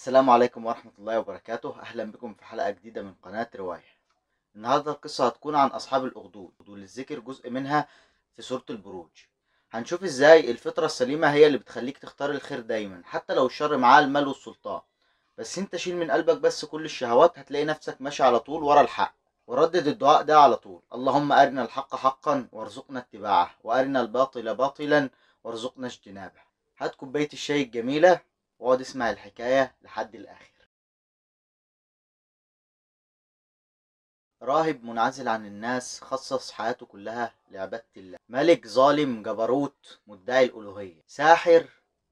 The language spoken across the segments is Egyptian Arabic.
السلام عليكم ورحمة الله وبركاته أهلا بكم في حلقة جديدة من قناة رواية النهاردة القصة هتكون عن أصحاب الأخدود والذكر جزء منها في سورة البروج هنشوف إزاي الفطرة السليمة هي اللي بتخليك تختار الخير دايما حتى لو الشر معاه المال والسلطان بس انت شيل من قلبك بس كل الشهوات هتلاقي نفسك ماشي على طول ورا الحق وردد الدعاء ده على طول اللهم أرنا الحق حقا وارزقنا اتباعه وأرنا الباطل باطلا وارزقنا اجتنابه هات كوباية الشاي الجميلة واقعد اسمع الحكاية لحد الآخر راهب منعزل عن الناس خصص حياته كلها لعبادة الله ملك ظالم جبروت مدعي الألوهية ساحر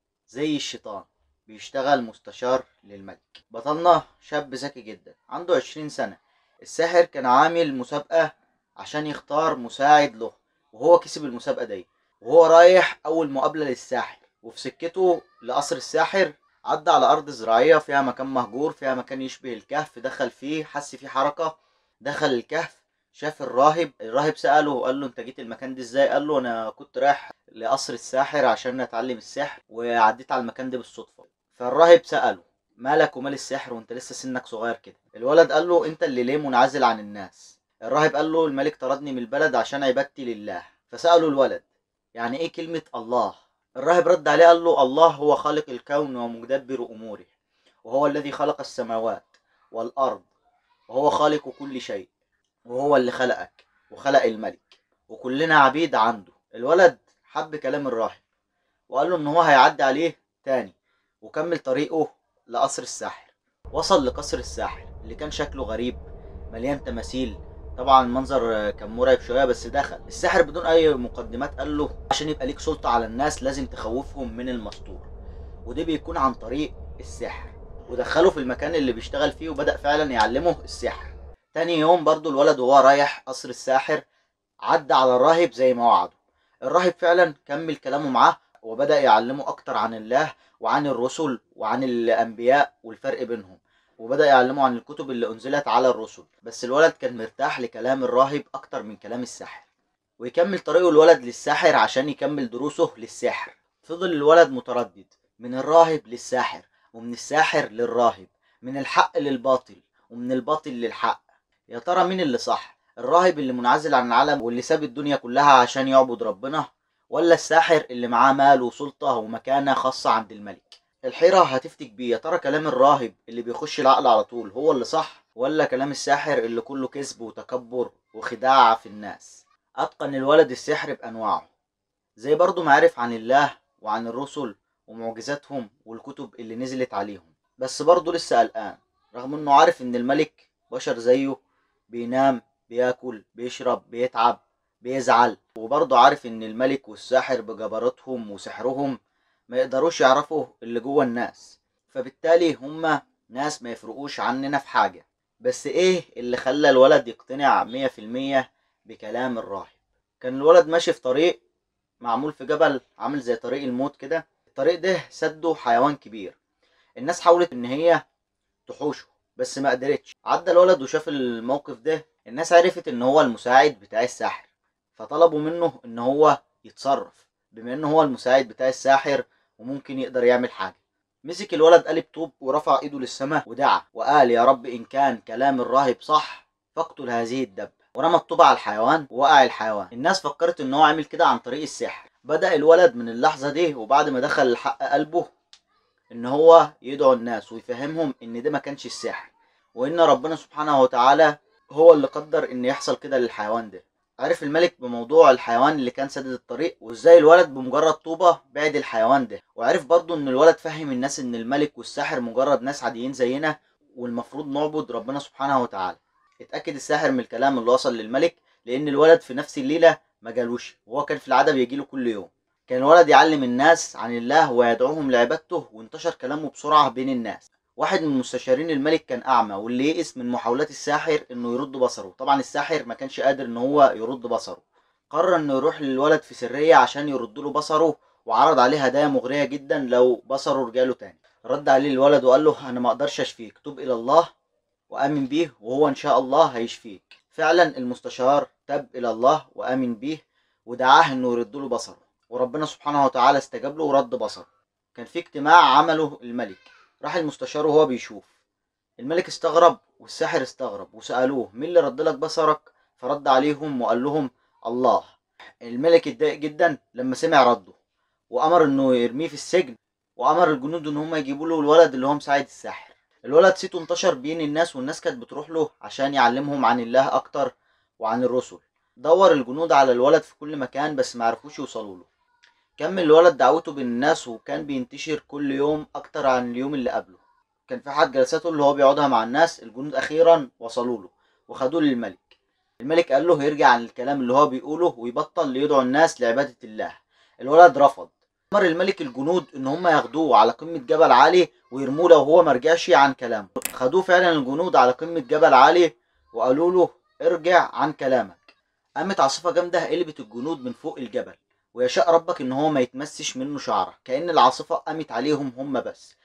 زي الشيطان بيشتغل مستشار للملك بطلنا شاب ذكي جدا عنده عشرين سنة الساحر كان عامل مسابقة عشان يختار مساعد له وهو كسب المسابقة دي وهو رايح أول مقابلة للساحر وفي سكته لقصر الساحر عدى على أرض زراعية فيها مكان مهجور فيها مكان يشبه الكهف دخل فيه حس فيه حركة دخل الكهف شاف الراهب الراهب سأله وقال له انت جيت المكان ده ازاي قال له انا كنت رايح لقصر الساحر عشان اتعلم السحر وعديت على المكان ده بالصدفة فالراهب سأله مالك ومال السحر وانت لسه سنك صغير كده الولد قال له انت اللي ليه منعزل عن الناس الراهب قال له الملك طردني من البلد عشان عبادتي لله فسأله الولد يعني ايه كلمة الله الراهب رد عليه قال له الله هو خالق الكون ومدبر أموره وهو الذي خلق السماوات والأرض وهو خالق كل شيء وهو اللي خلقك وخلق الملك وكلنا عبيد عنده الولد حب كلام الراهب وقال له ان هو هيعدي عليه تاني وكمل طريقه لقصر الساحر وصل لقصر الساحر اللي كان شكله غريب مليان تماثيل طبعا المنظر كان مرعب شويه بس دخل الساحر بدون اي مقدمات قال له عشان يبقى ليك سلطه على الناس لازم تخوفهم من المستور وده بيكون عن طريق السحر ودخله في المكان اللي بيشتغل فيه وبدأ فعلا يعلمه السحر تاني يوم برضو الولد وهو رايح قصر الساحر عدى على الراهب زي ما وعده الراهب فعلا كمل كلامه معاه وبدأ يعلمه أكتر عن الله وعن الرسل وعن الأنبياء والفرق بينهم وبدأ يعلمه عن الكتب اللي أنزلت على الرسل بس الولد كان مرتاح لكلام الراهب أكتر من كلام الساحر ويكمل طريقه الولد للساحر عشان يكمل دروسه للسحر فضل الولد متردد من الراهب للساحر ومن الساحر للراهب من الحق للباطل ومن الباطل للحق يا ترى مين اللي صح الراهب اللي منعزل عن العالم واللي ساب الدنيا كلها عشان يعبد ربنا ولا الساحر اللي معاه مال وسلطة ومكانة خاصة عند الملك الحيرة هتفتك بيه يا ترى كلام الراهب اللي بيخش العقل على طول هو اللي صح ولا كلام الساحر اللي كله كذب وتكبر وخداع في الناس أتقن الولد السحر بأنواعه زي برضه معرف عن الله وعن الرسل ومعجزاتهم والكتب اللي نزلت عليهم بس برضه لسه قلقان رغم انه عارف ان الملك بشر زيه بينام بياكل بيشرب بيتعب بيزعل وبرضه عارف ان الملك والساحر بجبروتهم وسحرهم ما يقدروش يعرفوا اللي جوه الناس فبالتالي هما ناس ما يفرقوش عننا في حاجة بس ايه اللي خلى الولد يقتنع مية في المية بكلام الراهب كان الولد ماشي في طريق معمول في جبل عامل زي طريق الموت كده الطريق ده سده حيوان كبير الناس حاولت ان هي تحوشه بس ما قدرتش عدى الولد وشاف الموقف ده الناس عرفت ان هو المساعد بتاع الساحر فطلبوا منه ان هو يتصرف بما ان هو المساعد بتاع الساحر وممكن يقدر يعمل حاجة مسك الولد قلب طوب ورفع ايده للسماء ودعا وقال يا رب ان كان كلام الراهب صح فاقتل هذه الدبة ورمى الطوبة على الحيوان ووقع الحيوان الناس فكرت ان هو عامل كده عن طريق السحر بدأ الولد من اللحظة دي وبعد ما دخل الحق قلبه ان هو يدعو الناس ويفهمهم ان ده ما كانش السحر وان ربنا سبحانه وتعالى هو اللي قدر ان يحصل كده للحيوان ده عرف الملك بموضوع الحيوان اللي كان سدد الطريق وازاي الولد بمجرد طوبة بعد الحيوان ده وعرف برضو ان الولد فهم الناس ان الملك والساحر مجرد ناس عاديين زينا والمفروض نعبد ربنا سبحانه وتعالى اتأكد الساحر من الكلام اللي وصل للملك لان الولد في نفس الليلة ما جالوش وهو كان في العادة بيجيله كل يوم كان الولد يعلم الناس عن الله ويدعوهم لعبادته وانتشر كلامه بسرعة بين الناس واحد من مستشارين الملك كان أعمى واللي يئس من محاولات الساحر إنه يرد بصره طبعا الساحر ما كانش قادر إن هو يرد بصره قرر إنه يروح للولد في سرية عشان يرد له بصره وعرض عليه هدايا مغرية جدا لو بصره رجاله تاني رد عليه الولد وقال له أنا ما أقدرش أشفيك توب إلى الله وآمن بيه وهو إن شاء الله هيشفيك فعلا المستشار تاب إلى الله وآمن بيه ودعاه إنه يرد له بصره وربنا سبحانه وتعالى استجاب له ورد بصره كان في اجتماع عمله الملك راح المستشار وهو بيشوف الملك استغرب والساحر استغرب وسألوه مين اللي رد لك بصرك فرد عليهم وقال لهم الله الملك اتضايق جدا لما سمع رده وامر انه يرميه في السجن وامر الجنود ان هم يجيبوا له الولد اللي هو مساعد الساحر الولد صيته انتشر بين الناس والناس كانت بتروح له عشان يعلمهم عن الله اكتر وعن الرسل دور الجنود على الولد في كل مكان بس معرفوش يوصلوا له كمل الولد دعوته بين الناس وكان بينتشر كل يوم اكتر عن اليوم اللي قبله كان في حد جلساته اللي هو بيقعدها مع الناس الجنود اخيرا وصلوا له وخدوه للملك الملك قال له يرجع عن الكلام اللي هو بيقوله ويبطل يدعو الناس لعبادة الله الولد رفض امر الملك الجنود ان هم ياخدوه على قمة جبل عالي ويرموه لو هو مرجعش عن كلامه خدوه فعلا الجنود على قمة جبل عالي وقالوا له ارجع عن كلامك قامت عاصفة جامدة قلبت الجنود من فوق الجبل ويشاء ربك ان هو ما يتمسش منه شعرة كأن العاصفة قامت عليهم هم بس